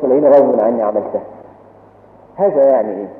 تلاقيني غصب عني عملتها هذا يعني ايه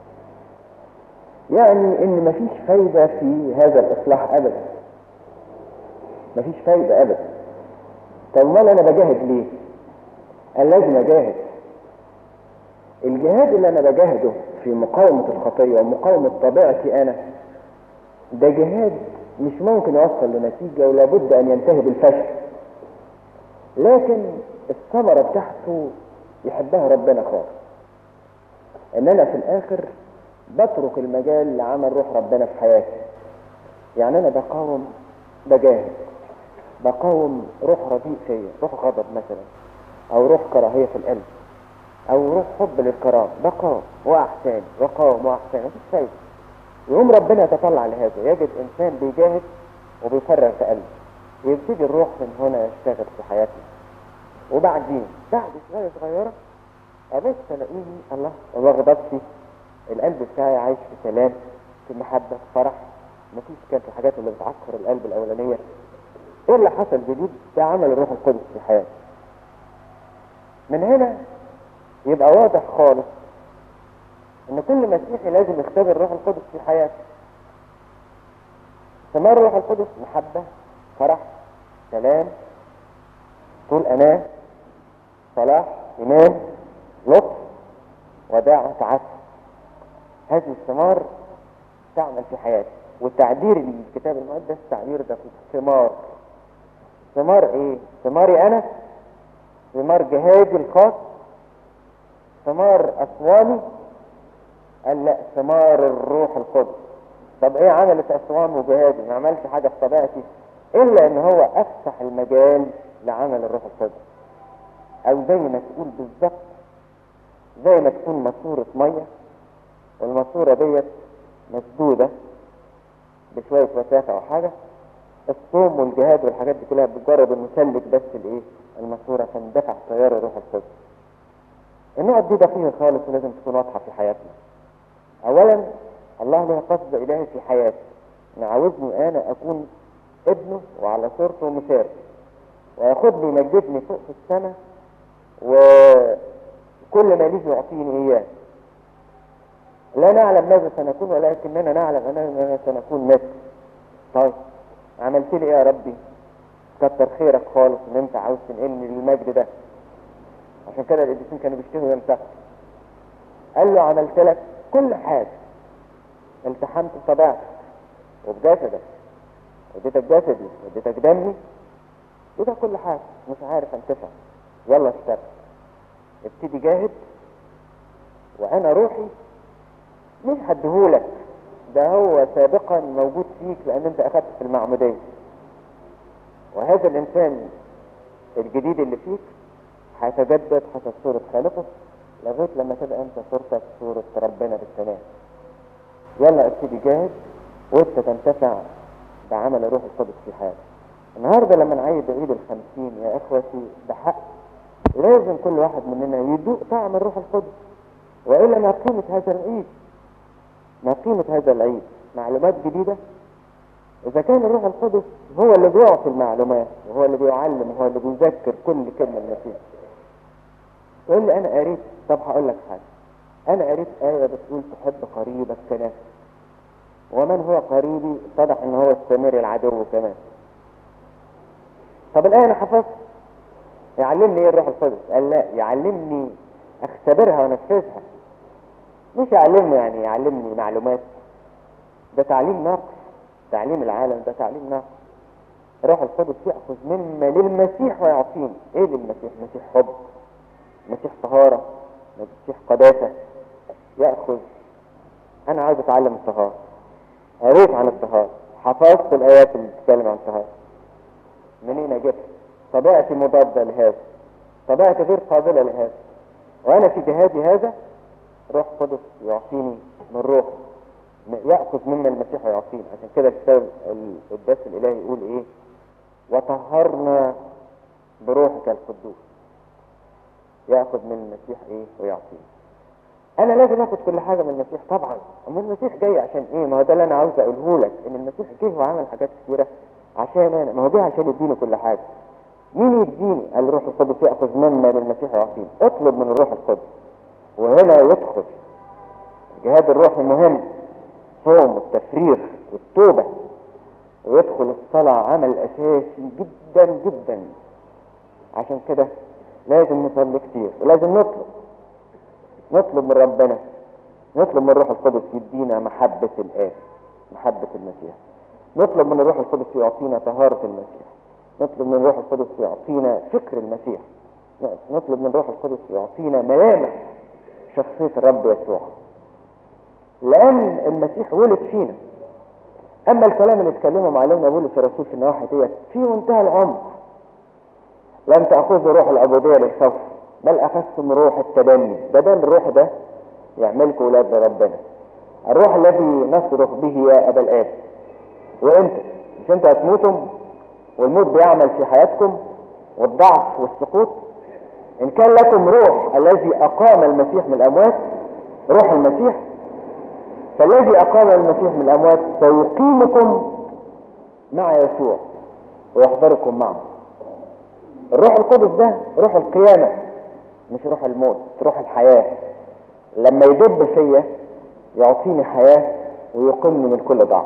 يعني ان مفيش فايدة في هذا الاصلاح ابدا مفيش فايدة ابدا طب امال انا بجاهد ليه قال لازم اجاهد الجهاد اللي انا بجاهده في مقاومة الخطية ومقاومة طبيعتي انا ده جهاد مش ممكن يوصل لنتيجة ولا بد ان ينتهي بالفشل لكن الثمرة بتاعته يحبها ربنا خالص ان انا في الاخر بترك المجال لعمل روح ربنا في حياتي يعني انا بقاوم بجاهد بقاوم روح رديء فيا روح غضب مثلا او روح كراهية في القلب او روح حب للكرام بقاوم واحسان وقاوم واحسان مفيش فايدة يقوم ربنا يتطلع لهذا يجد انسان بيجاهد وبيفرغ في قلبه ويبتدي الروح من هنا يشتغل في حياتنا وبعدين بعد شوية صغيرة أبص ألاقيني الله ما غضبش القلب بتاعي عايش في سلام في محبة في فرح مفيش كانت الحاجات اللي بتعكر القلب الأولانية إيه اللي حصل جديد ده عمل الروح القدس في حياتي من هنا يبقى واضح خالص ان كل مسيحي لازم يختبر الروح القدس في حياته ثمار الروح القدس محبة فرح سلام طول أمان صلاح إيمان لطف وداع تعفف هذه الثمار تعمل في حياتي والتعبير الكتاب المقدس تعبير دقيق ثمار ثمار ايه ثماري انا ثمار جهادي الخاص ثمار اصواني قال لا ثمار الروح القدس طب ايه عملت اصوان وجهادي ما عملش حاجه في طبيعتي الا ان هو افتح المجال لعمل الروح القدس او زي ما تقول بالظبط زي ما تكون ماسورة مية والماسورة ديت مسدودة بشوية وساخة او حاجة الصوم والجهاد والحاجات دي كلها بتجرب انه سلك بس الايه الماسورة فاندفع تيار الروح القدس النقط دي دقيقة خالص ولازم تكون واضحة في حياتنا اولا الله له قصد الهي في حياتي ان عاوزني انا اكون ابنه وعلى صورته ومثاله وياخدني يمجدني فوق في السماء وكل ما ليه يعطيني اياه لا نعلم ماذا سنكون ولكننا نعلم اننا سنكون مثل طيب عملت لي ايه يا ربي كتر خيرك خالص ان انت عاوز تنقلني للمجد ده عشان كده القديسين كانوا بيشتهوا يمسحوا قال له عملت لك كل حاجه التحمت بطبيعتك وبجسدك اديتك جسدي اديتك دمي اديتك كل حاجه مش عارف انتفع يلا اشتغل ابتدي جاهد وانا روحي مش هديهولك ده هو سابقا موجود فيك لان انت اخذت في المعمودية وهذا الانسان الجديد اللي فيك هيتجدد حسب صورة خالقه لغاية لما تبقى انت صورتك صورة ربنا بالتمام يلا ابتدي جاهد وانت تنتفع بعمل الروح القدس في حياتك النهارده لما نعيد عيد الخمسين يا اخوتي بحق لازم كل واحد مننا يدوق طعم الروح القدس والا ما قيمة هذا العيد ما قيمة هذا العيد معلومات جديدة إذا كان الروح القدس هو اللي بيعطي المعلومات وهو اللي بيعلم وهو اللي بيذكر كل كلمة المسيح تقول لي أنا قريت طب هقول لك حاجة أنا قريت آية بتقول تحب قريبك كنفسك ومن هو قريبي اتضح إن هو السامري العدو كمان طب الآية أنا حفظت يعلمني إيه الروح القدس قال لا يعلمني أختبرها وأنفذها مش يعلمني يعني يعلمني معلومات ده تعليم ناقص تعليم العالم ده تعليم ناقص الروح القدس يأخذ مما للمسيح ويعطيني ايه للمسيح مسيح حب مسيح طهارة مسيح قداسة يأخذ انا عايز اتعلم الطهارة قريت عن الطهارة حفظت الايات اللي بتتكلم عن الطهارة منين اجيبها طبيعتي مضادة لهذا طبيعتي غير قابلة لهذا وانا في جهادي هذا روح قدس يعطيني من روح يأخذ مما المسيح يعطينا عشان كده الكتاب القداس الإلهي يقول إيه وطهرنا بروحك القدوس يأخذ من المسيح إيه ويعطينا أنا لازم آخد كل حاجة من المسيح طبعا أما المسيح جاي عشان إيه ما هو ده اللي أنا عاوز أقوله لك إن المسيح جه وعمل حاجات كثيرة عشان أنا ما هو جه عشان يديني كل حاجة مين يديني قال الروح القدس ياخذ منا للمسيح ويعطيني اطلب من الروح القدس وهنا يدخل جهاد الروح مهم صوم والتفريغ والتوبه ويدخل الصلاه عمل اساسي جدا جدا عشان كده لازم نصلي كتير ولازم نطلب نطلب من ربنا نطلب من الروح القدس يدينا محبة الآب محبة المسيح نطلب من الروح القدس يعطينا طهارة المسيح نطلب من الروح القدس يعطينا فكر المسيح نطلب من الروح القدس يعطينا ملامح شخصية الرب يسوع لأن المسيح ولد فينا أما الكلام اللي اتكلموا معلمنا بولس الرسول في النواحي ديت في منتهى العمق لم تأخذوا روح العبودية للخوف بل أخذتم روح التبني ده ده الروح ده يعملكم ولاد ربنا الروح الذي نصرخ به يا أبا الآب وأنت مش أنت هتموتم والموت بيعمل في حياتكم والضعف والسقوط إن كان لكم روح الذي أقام المسيح من الأموات روح المسيح فالذي أقام المسيح من الأموات سيقيمكم مع يسوع ويحضركم معه الروح القدس ده روح القيامة مش روح الموت روح الحياة لما يدب فيا يعطيني حياة ويقيمني من كل ضعف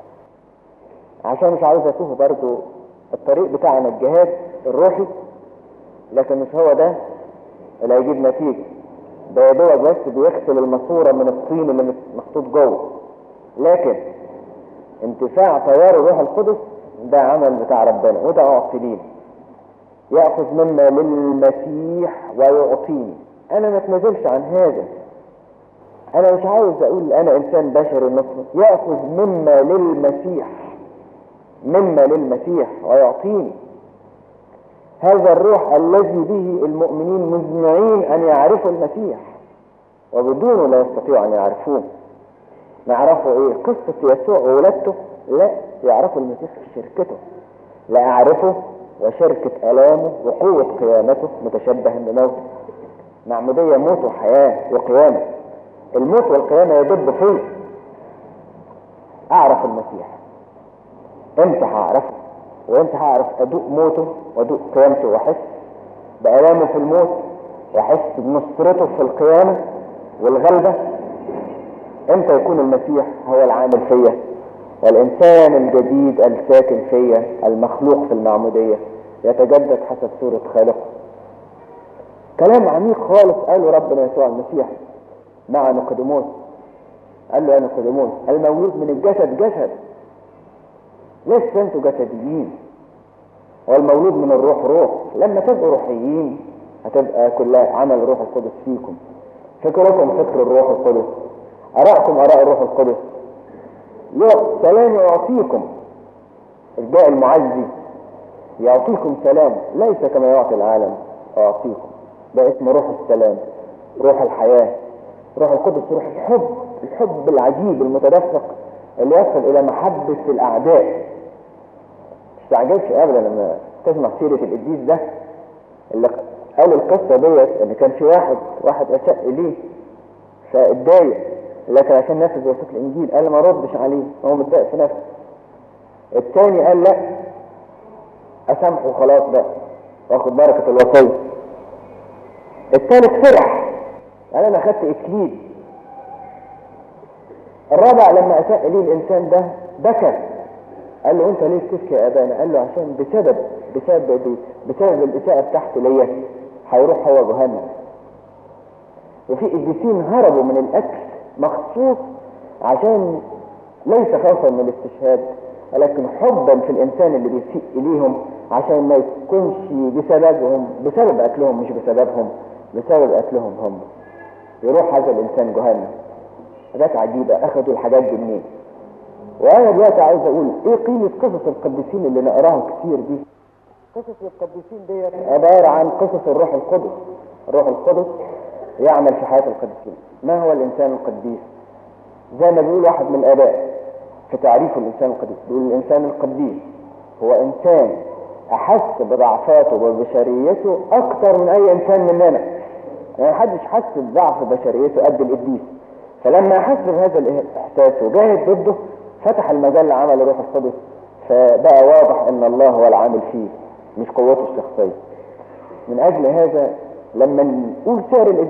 عشان مش عاوز اتوه برضو الطريق بتاعنا الجهاد الروحي لكن مش هو ده اللي هيجيب نتيجة ده يا دوبك بس بيغسل الماسورة من الطين اللي محطوط جوه لكن انتفاع تيار الروح القدس ده عمل بتاع ربنا وده اعطي لينا يأخذ مما للمسيح ويعطيني انا ما اتنازلش عن هذا انا مش عاوز اقول انا انسان بشري مثله يأخذ مما للمسيح مما للمسيح ويعطيني هذا الروح الذي به المؤمنين مزمعين ان يعرفوا المسيح وبدونه لا يستطيعوا ان يعرفوه نعرفوا ايه قصة يسوع وولادته لا يعرفوا المسيح في شركته لا اعرفه وشركة الامه وقوة قيامته متشبها بموته معمودية موت وحياة وقيامة الموت والقيامة يدب فيه اعرف المسيح امتى هعرفه وامتى هعرف ادوق موته وادوق قيامته واحس بألامه في الموت واحس بنصرته في القيامة والغلبة امتى يكون المسيح هو العامل فيا والانسان الجديد الساكن فيا المخلوق في المعمودية يتجدد حسب صورة خالقه كلام عميق خالص قاله ربنا يسوع المسيح مع نيقوديموس قال له يا نيقوديموس المولود من الجسد جسد لسه انتوا جسديين والمولود من الروح روح لما تبقوا روحيين هتبقى كلها عمل الروح القدس فيكم فكركم فكر الروح القدس ارائكم اراء الروح القدس سلام يعطيكم الجاء المعزي يعطيكم سلام ليس كما يعطي العالم اعطيكم ده اسمه روح السلام روح الحياة روح القدس روح الحب الحب العجيب المتدفق اللي يصل الى محبة الاعداء تستعجبش ابدا لما تسمع سيرة القديس ده اللي قال القصة ديت ان كان في واحد واحد اساء اليه فاتضايق لكن عشان نفذ وثيقة الانجيل قال ما ردش عليه هو متضايق في نفسه التاني قال لا اسامحه وخلاص بقى واخد بركة الوصية التالت فرح قال انا خدت اكليل الرابع لما اساء اليه الانسان ده بكى قال له انت ليه بتبكي يا ابانا قال له عشان بسبب بسبب دي بسبب الاساءة بتاعته ليا هيروح هو جهنم وفي قديسين هربوا من الاكل مخصوص عشان ليس خوفا من الاستشهاد ولكن حبا في الانسان اللي بيسيء اليهم عشان ما يكونش بسببهم بسبب اكلهم مش بسببهم بسبب اكلهم هم يروح هذا الانسان جهنم حاجات عجيبة اخذوا الحاجات دي منين وانا دلوقتي عايز اقول ايه قيمة قصص القديسين اللي نقراها كتير دي قصص القديسين ديت عبارة عن قصص الروح القدس الروح القدس يعمل في حياة القديسين ما هو الانسان القديس زي ما بيقول واحد من الاباء في تعريف الانسان القديس بيقول الانسان القديس هو انسان احس بضعفاته وبشريته اكتر من اي انسان مننا يعني محدش حس بضعف بشريته قد القديس فلما احس بهذا الاحساس وجاهد ضده فتح المجال لعمل الروح القدس فبقى واضح ان الله هو العامل فيه مش قوته الشخصية من أجل هذا لما نقول سعر